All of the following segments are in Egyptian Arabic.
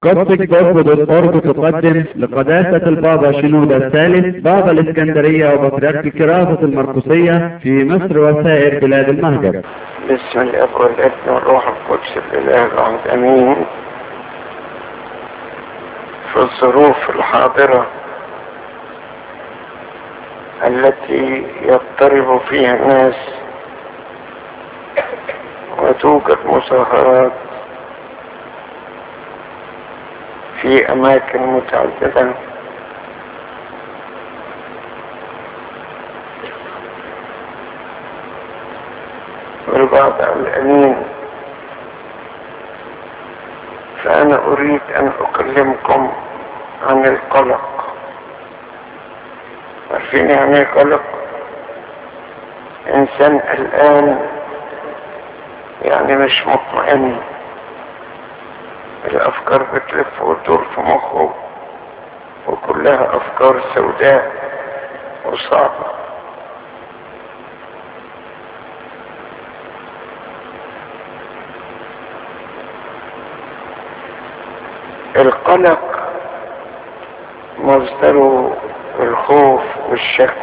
قصة جذب الأرض تقدم لقداسة البابا شنودة الثالث بابا الإسكندرية وبطريرك الكرافة المرقسية في مصر وسائر بلاد المهجر بسم الاب والابن والروح القدس الاله الواحد امين في الظروف الحاضرة التي يضطرب فيها الناس وتوجد مظاهرات في اماكن متعددة والبعض الأمين فأنا أريد أن أكلمكم عن القلق عارفين يعني ايه قلق إنسان الآن يعني مش مطمئن الأفكار بتلف وتدور في مخه وكلها أفكار سوداء وصعبة القلق مصدره الخوف والشك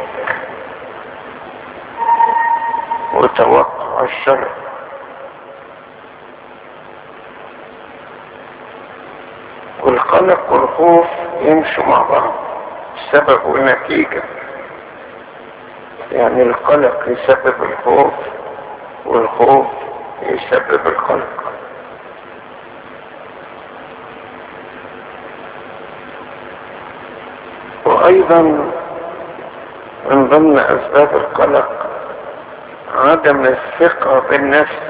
وتوقع الشر والقلق والخوف يمشوا مع بعض سبب ونتيجة يعني القلق يسبب الخوف والخوف يسبب القلق وايضا من ضمن اسباب القلق عدم الثقة بالنفس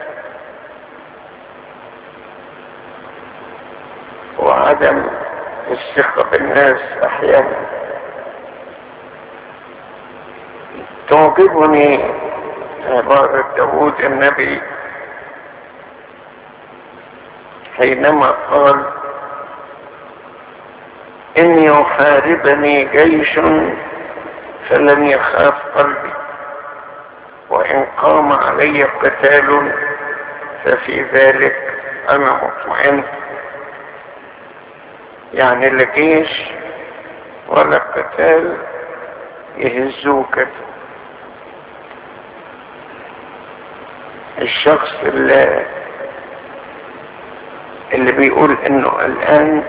وعدم الثقة بالناس احيانا تعجبني عبارة داود النبي حينما قال إن يحاربني جيش فلن يخاف قلبي وإن قام علي قتال ففي ذلك أنا مطمئن يعني لا جيش ولا قتال يهزوه كده الشخص اللي اللي بيقول انه الان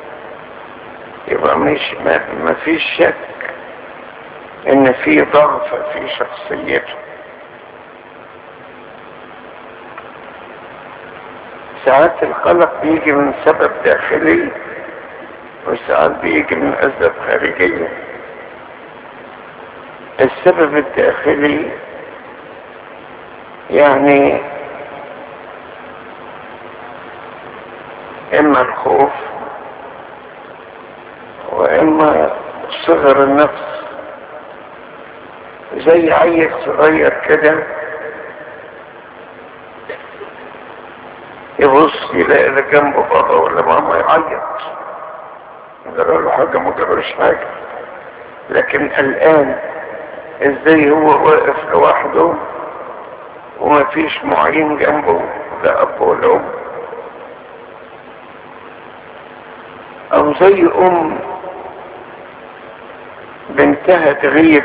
يبقى مش ما, ما فيش شك ان في ضعف في شخصيته ساعات القلق بيجي من سبب داخلي وساعات بيجي من اسباب خارجية السبب الداخلي يعني اما الخوف واما صغر النفس زي عيل صغير كده يبص يلاقي اللي جنبه بابا ولا ماما يعيط جرى له حاجة ما جراش حاجة لكن الآن ازاي هو واقف لوحده وما فيش معين جنبه لا أب ولا أم أو زي أم بنتها تغيب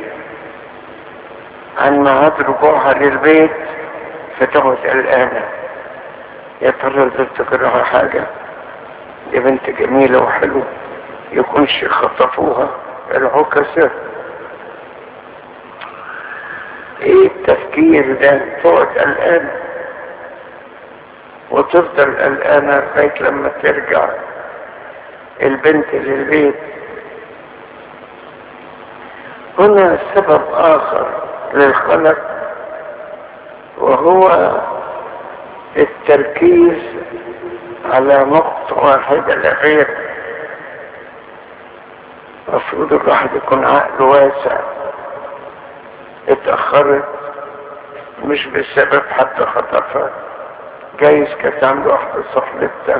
عن ميعاد رجوعها للبيت فتقعد قلقانة يا ترى تفتكرها حاجة دي بنت جميلة وحلوة يكونش خطفوها العكسة ايه التفكير ده تقعد قلقانة وتفضل قلقانة لغاية لما ترجع البنت للبيت هنا سبب آخر للقلق وهو التركيز على نقطة واحدة لغير المفروض الواحد يكون عقله واسع اتأخرت مش بسبب حتى خطفها جايز كانت عنده واحدة صاحبتها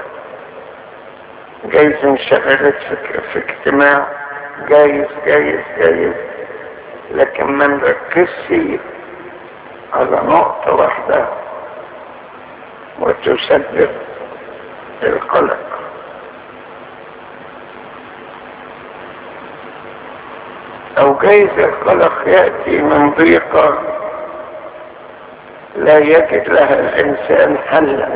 جايز انشغلت في, في اجتماع جايز جايز جايز لكن ما نركزش على نقطة واحدة وتسبب القلق او جايز القلق يأتي من ضيقة لا يجد لها الانسان حلا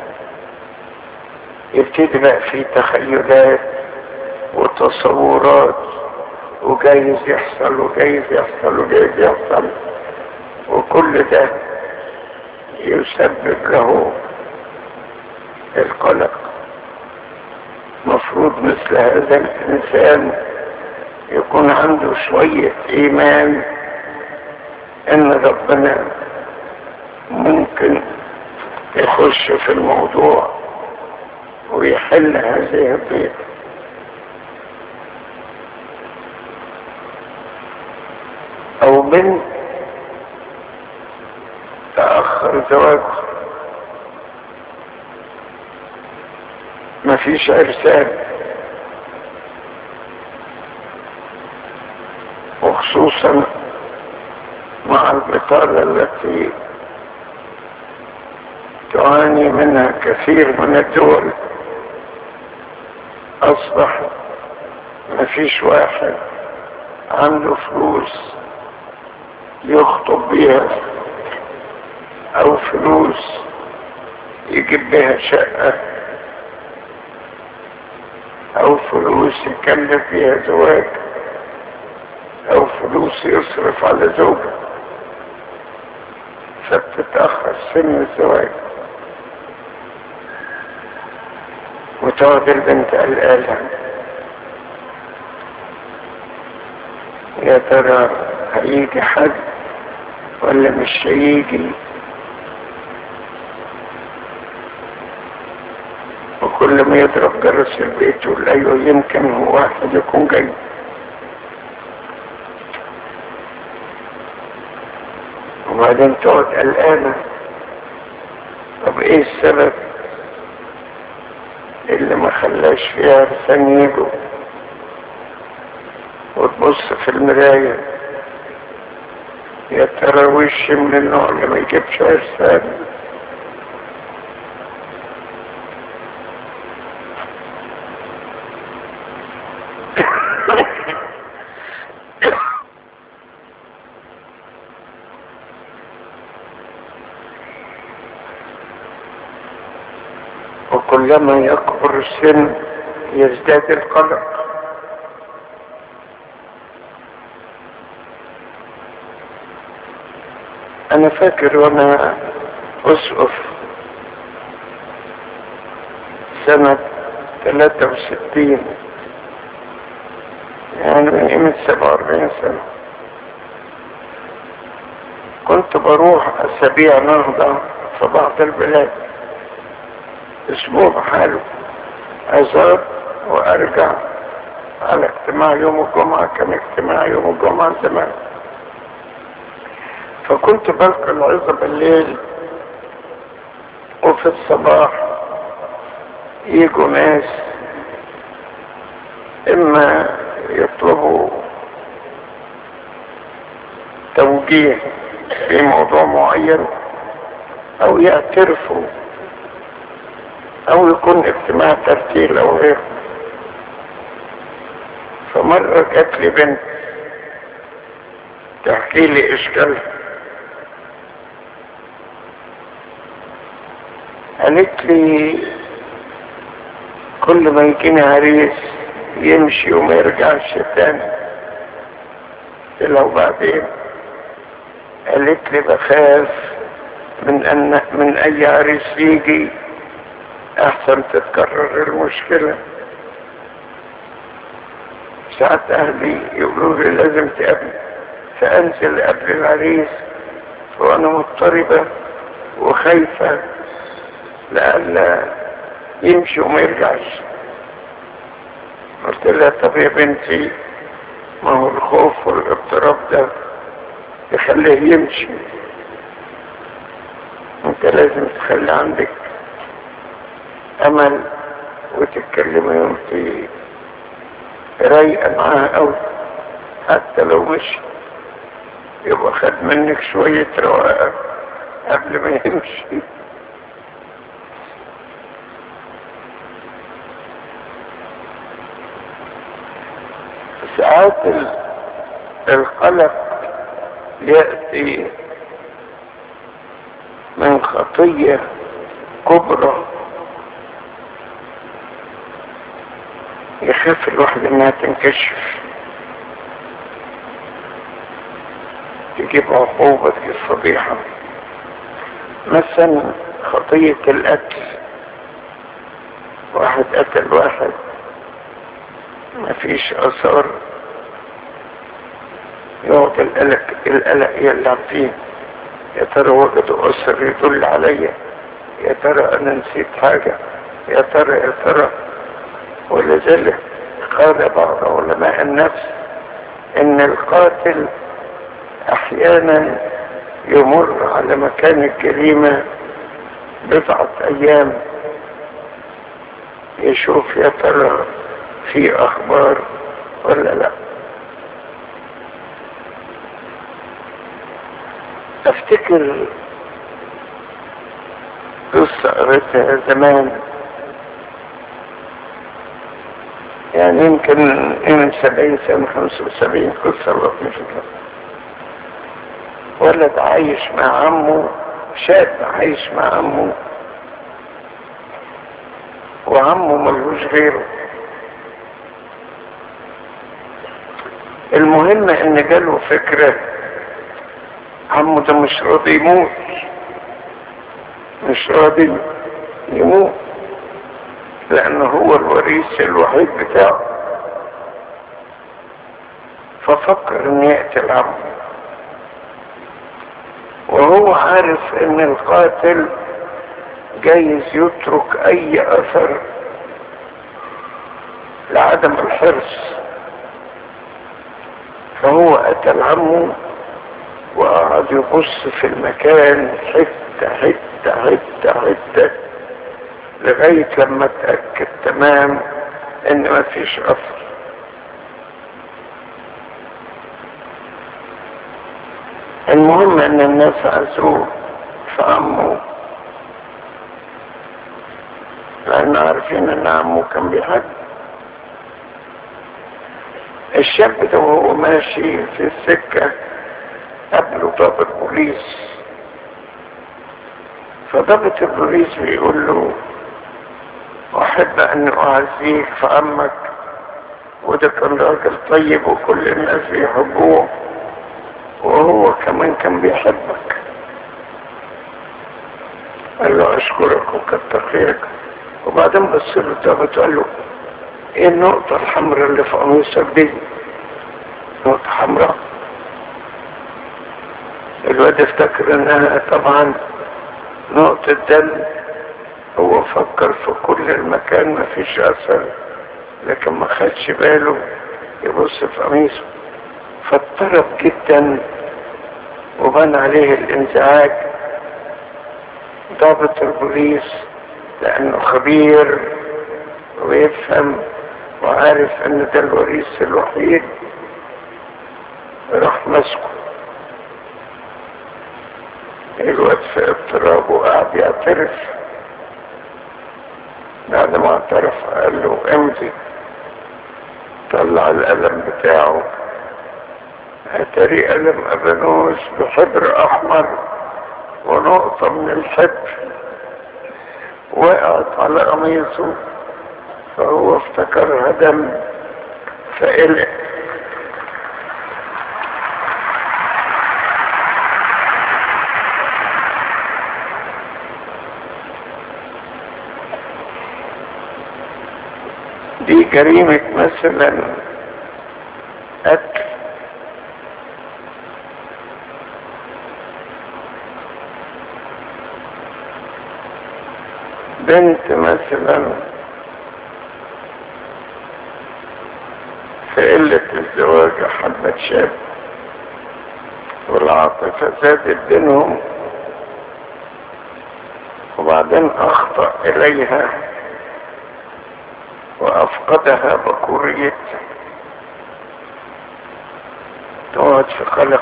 يبتدي بقى في تخيلات وتصورات وجايز يحصل وجايز يحصل وجايز يحصل وكل ده يسبب له القلق مفروض مثل هذا الانسان يكون عنده شوية ايمان ان ربنا ممكن يخش في الموضوع ويحل هذه الضيقة او بنت تأخر زواجها مفيش ارسال وخصوصا مع البطالة التي تعاني منها كثير من الدول اصبح مفيش واحد عنده فلوس يخطب بيها او فلوس يجيب بها شقة او فلوس يكلف بيها زواج او فلوس يصرف على زوجه فبتتأخر سن الزواج وتقعد البنت قلقانة يا ترى هيجي حد ولا مش هيجي وكل ما يضرب جرس البيت يقول ايوه يمكن هو واحد يكون جاي وبعدين تقعد قلقانة طب ايه السبب اللي ما خلاش فيها عرسان يجوا وتبص في المراية يا ترى وش من النوع اللي ما يجيبش عرسان وكلما يكبر السن يزداد القلق انا فاكر وانا اسقف سنة 63 يعني من قيمة 47 سنة كنت بروح اسابيع نهضة في بعض البلاد اسبوع بحاله ازار وارجع على اجتماع يوم الجمعة كان اجتماع يوم الجمعة زمان فكنت بلقى العظة بالليل وفي الصباح يجوا ناس اما يطلبوا توجيه في موضوع معين او يعترفوا او يكون اجتماع ترتيل او غيره فمرة جات لي بنت تحكي لي اشكالها قالت لي كل ما يجيني عريس يمشي وما يرجعش تاني لو بعدين قالت لي بخاف من ان من اي عريس يجي احسن تتكرر المشكلة ساعات اهلي يقولوا لي لازم تقابل فانزل قبل العريس وانا مضطربة وخايفة لألا يمشي وما يرجعش قلت لها طب يا بنتي ما هو الخوف والاضطراب ده يخليه يمشي انت لازم تخلي عندك امل وتتكلمي وانت رايقه معاها قوي حتى لو مشي يبقى خد منك شوية رواقة قبل ما يمشي ساعات القلق يأتي من خطية كبرى يخاف الواحد انها تنكشف تجيب عقوبة تجيب فضيحة مثلا خطية القتل واحد قتل واحد مفيش اثار يقعد القلق القلق يلعب فيه يا ترى وجدوا اثر يدل عليا يا ترى انا نسيت حاجة يا ترى يا ترى ولذلك قال بعض علماء النفس ان القاتل احيانا يمر على مكان الجريمة بضعة ايام يشوف يا ترى في اخبار ولا لا افتكر قصة قريتها زمان يعني يمكن من سبعين سنة خمسة وسبعين قصة لطيفة ولد عايش مع عمه شاب عايش مع عمه وعمه ملهوش غيره المهم ان جاله فكرة عمه ده مش راضي يموت مش راضي يموت لانه هو الوريث الوحيد بتاعه ففكر ان يقتل عمه وهو عارف ان القاتل جايز يترك اي اثر لعدم الحرص فهو قتل عمه وقعد يبص في المكان حتة حتة حتة حتة لغاية لما اتأكد تمام ان مفيش اثر المهم ان الناس عزوه في عمه لان عارفين ان عمه كان بيحب الشاب ده وهو ماشي في السكة قبله ضابط بوليس فضابط البوليس بيقول له احب ان اعزيك في عمك وده كان راجل طيب وكل الناس بيحبوه وهو كمان كان بيحبك قال له اشكرك وكتر خيرك وبعدين بص له الضابط قال له ايه النقطة الحمراء اللي في قميصك دي نقطة حمراء الواد افتكر انها طبعا نقطة دم هو فكر في كل المكان ما فيش اثر لكن ما خدش باله يبص في قميصه فاضطرب جدا وبان عليه الانزعاج ضابط البوليس لانه خبير ويفهم وعارف ان ده الوريث الوحيد راح مسكه الواد في اضطراب وقعد يعترف بعد ما اعترف قال له امضي طلع القلم بتاعه اتاري قلم ابانوس بحبر احمر ونقطة من الحبر وقعت على قميصه فهو افتكرها دم فقلق دي جريمة مثلا قتل بنت مثلا في قلة الزواج حبت شاب والعاطفة زادت بينهم وبعدين أخطأ إليها وأفقدها بكوريتها تقعد في قلق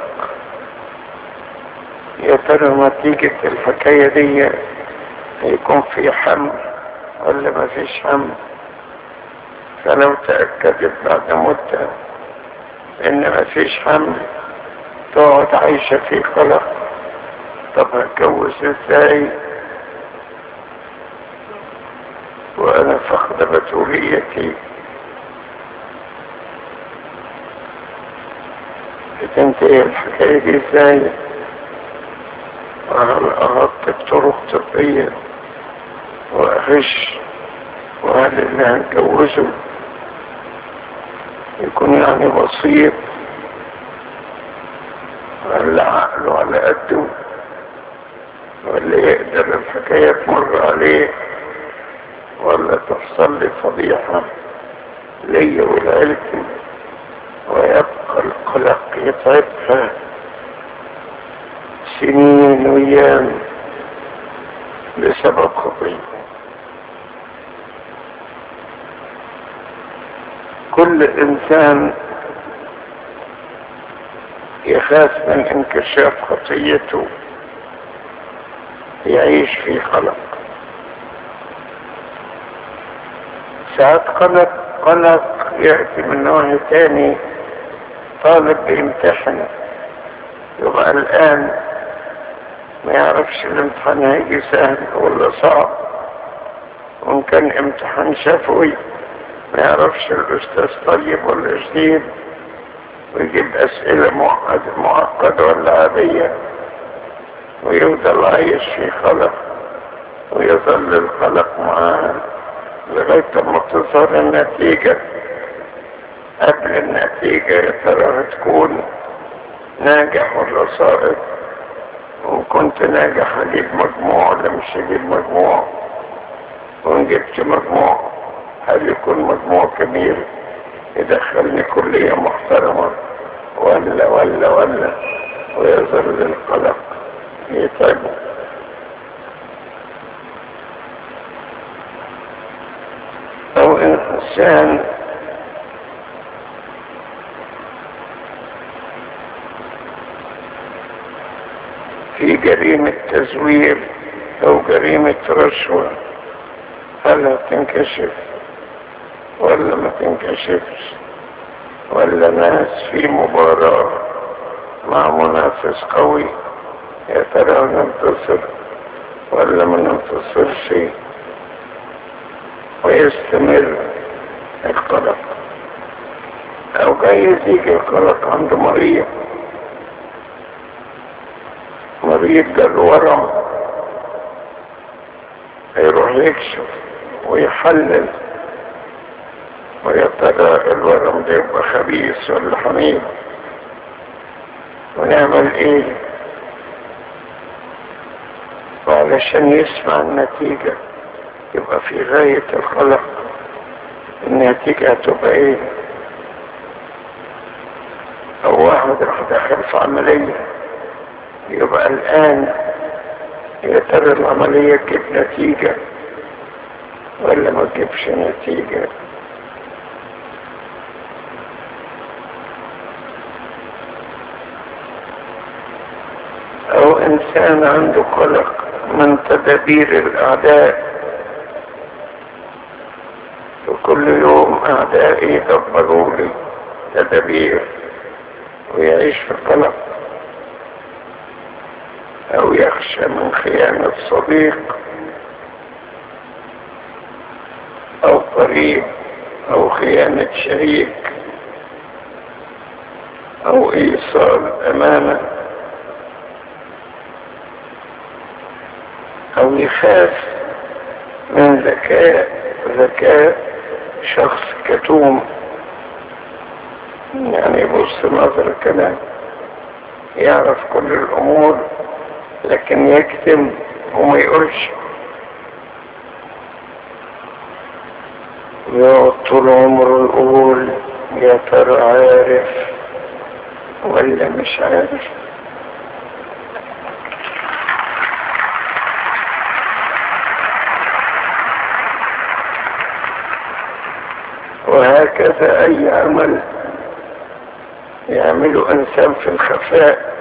يا ترى نتيجة الحكاية دي يكون في حمل ولا ما فيش حمل فلو تأكدت بعد مدة ان ما فيش حمل تقعد عايشة في قلق طب هتجوز ازاي وانا فقد بتوليتي بتنتهي الحكاية دي ازاي وهل اغطي بطرق طبية واغش وهل اللي هنجوزه يكون يعني بسيط ولا عقله على قده ولا يقدر الحكاية تمر عليه ولا تحصل لي فضيحة ليا ولعيلتي ويبقى القلق يتعبها سنين وأيام بسبب خطيئة كل إنسان يخاف من انكشاف خطيته يعيش في قلق ساعات قلق قلق يأتي من نوع تاني طالب بيمتحن يبقى الآن ما يعرفش الامتحان هيجي سهل ولا صعب وإن كان امتحان شفوي ما يعرفش الأستاذ طيب ولا شديد ويجيب أسئلة معقدة معقدة ولا عادية ويفضل عايش في قلق ويظل القلق معاه لغاية ما تظهر النتيجة قبل النتيجة يا ترى هتكون ناجح ولا ساقط وإن كنت ناجح هجيب مجموع ولا مش هجيب مجموع وإن جبت مجموع هل يكون مجموع كبير يدخلني كلية محترمة ولا ولا ولا ويظل القلق يتعبه أو إنسان في جريمة تزوير أو جريمة رشوة هل هتنكشف ولا ما تنكشفش ولا ناس في مباراة مع منافس قوي يا ترى ننتصر ولا ما ننتصرش ويستمر القلق او جايز يجي القلق عند مريض مريض جاله ورم يروح يكشف ويحلل ويا ترى الورم ده يبقى خبيث ولا حميد ونعمل ايه وعلشان يسمع النتيجة يبقى في غاية القلق النتيجة هتبقى ايه او واحد راح داخل في عملية يبقى الان يا ترى العملية تجيب نتيجة ولا ما تجيبش نتيجة او انسان عنده قلق من تدابير الاعداء وكل يوم اعدائي يدبروا لي تدابير ويعيش في قلق او يخشى من خيانة صديق او قريب او خيانة شريك او ايصال امانه او يخاف من ذكاء ذكاء شخص كتوم يعني يبص نظر كلام يعرف كل الامور لكن يكتم وما يقولش يقعد طول عمره يقول يا ترى عارف ولا مش عارف وهكذا اي عمل يعمله انسان في الخفاء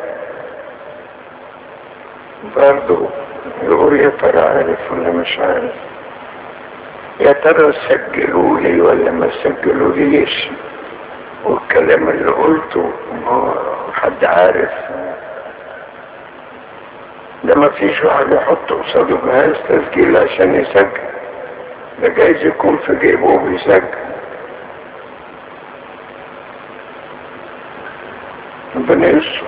برضه يقول يا ترى عارف ولا مش عارف يا ترى سجلوا لي ولا ما سجلوا ليش والكلام اللي قلته ما هو حد عارف ده ما فيش واحد يحط قصاده جهاز تسجيل عشان يسجل ده جايز يكون في جيبه وبيسجل ربنا يستر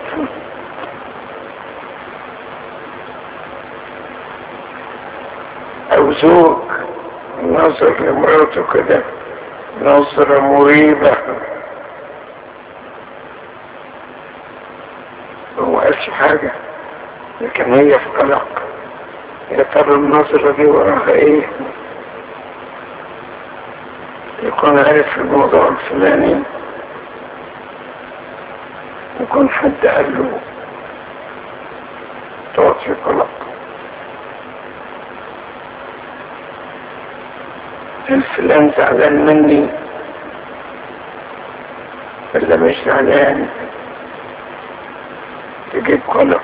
او زوج نظر لمراته كده نظرة مريبة وما قالش حاجة لكن هي في قلق يا ترى النظرة دي وراها ايه يكون عارف الموضوع الفلاني يكون حد قال له تقعد في قلق الفلان زعلان مني ولا مش زعلان تجيب قلق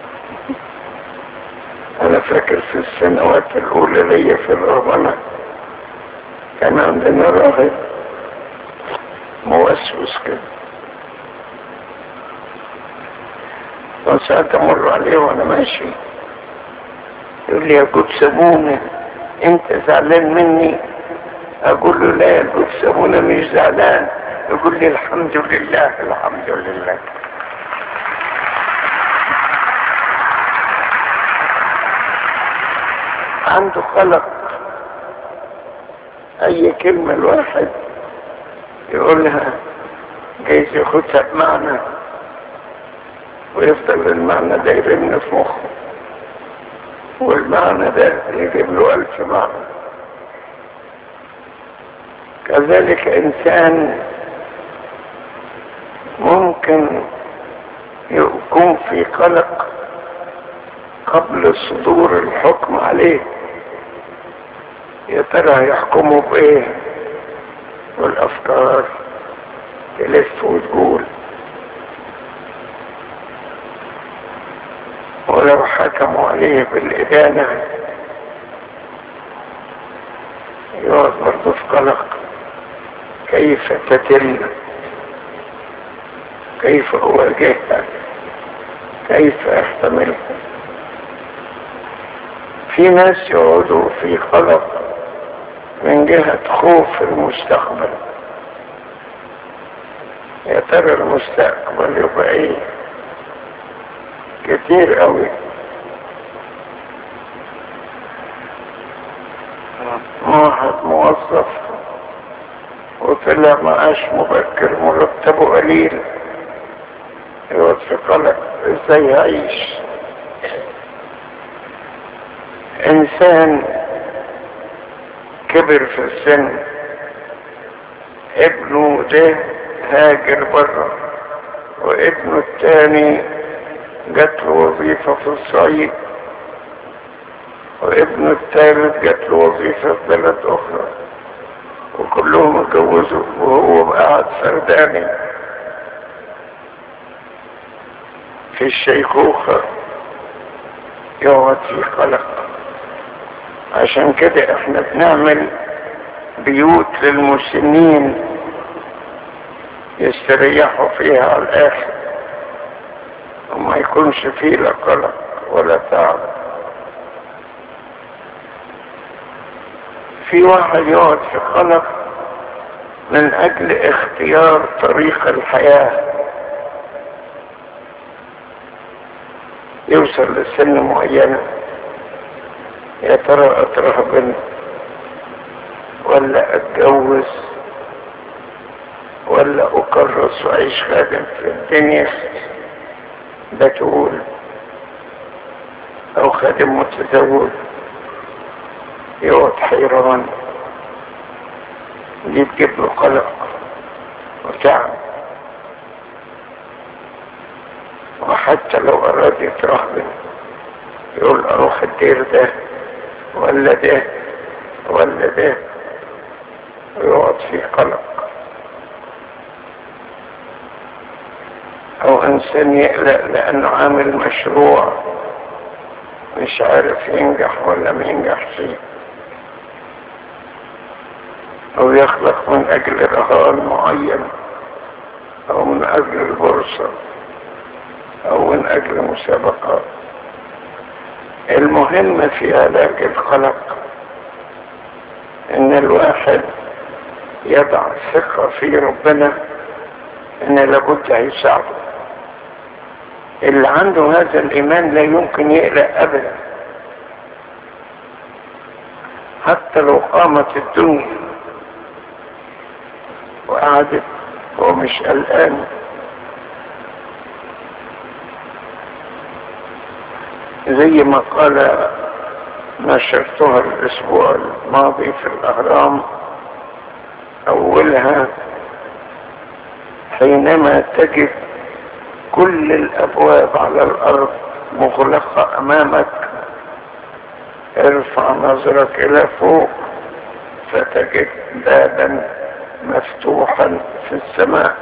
انا فاكر في السنوات الاولى ليا في الرهبنة كان عندنا راهب موسوس كده وساعات امر عليه وانا ماشي يقول لي يا قدس ابونا انت زعلان مني اقول له لا يا قدس ابونا مش زعلان يقول لي الحمد لله الحمد لله عنده قلق اي كلمة الواحد يقولها جايز ياخدها بمعنى ويفضل المعنى ده يرن في مخه والمعنى ده يجيب له ألف معنى كذلك إنسان ممكن يكون في قلق قبل صدور الحكم عليه يا ترى يحكموا بإيه والأفكار تلف وتقول ولو حكموا عليه بالإدانة يقعد برضه في قلق كيف تتم كيف أواجهها كيف أحتملها في ناس يقعدوا في قلق من جهة خوف المستقبل يا ترى المستقبل يبقى ايه كتير قوي واحد موظف وطلع معاش مبكر مرتبه قليل يقعد في قلق ازاي يعيش انسان كبر في السن ابنه ده هاجر بره وابنه التاني جات له وظيفة في الصعيد وابنه الثالث جات له وظيفة في بلد أخرى وكلهم اتجوزوا وهو قاعد فرداني في الشيخوخة يقعد في قلق عشان كده احنا بنعمل بيوت للمسنين يستريحوا فيها على الآخر وما يكونش فيه لا قلق ولا تعب في واحد يقعد في قلق من اجل اختيار طريق الحياة يوصل لسن معينة يا ترى اطرح بنت ولا اتجوز ولا اكرس واعيش خادم في الدنيا بتقول او خادم متزوج يقعد حيران دي تجيب له قلق وتعب وحتى لو اراد يترهبن يقول اروح الدير ده ولا ده ولا ده ويقعد في قلق او انسان يقلق لانه عامل مشروع مش عارف ينجح ولا ما ينجح فيه او يخلق من اجل رهان معين او من اجل البورصة او من اجل مسابقات المهم في علاج القلق ان الواحد يضع ثقة في ربنا ان لابد هيساعده اللي عنده هذا الايمان لا يمكن يقلق ابدا حتى لو قامت الدنيا وقعدت هو مش قلقان زي ما قال نشرتها الاسبوع الماضي في الاهرام اولها حينما تجد كل الابواب على الارض مغلقة امامك ارفع نظرك الى فوق فتجد بابا مفتوحا في السماء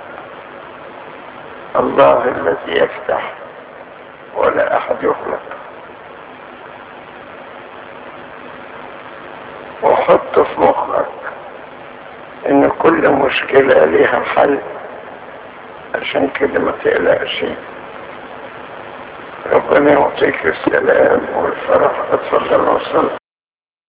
الله الذي يفتح ولا احد يغلق وحط في مخك ان كل مشكلة ليها حل عشان كده ما تقلقش ربنا يعطيك السلام والفرح اتفضل وصل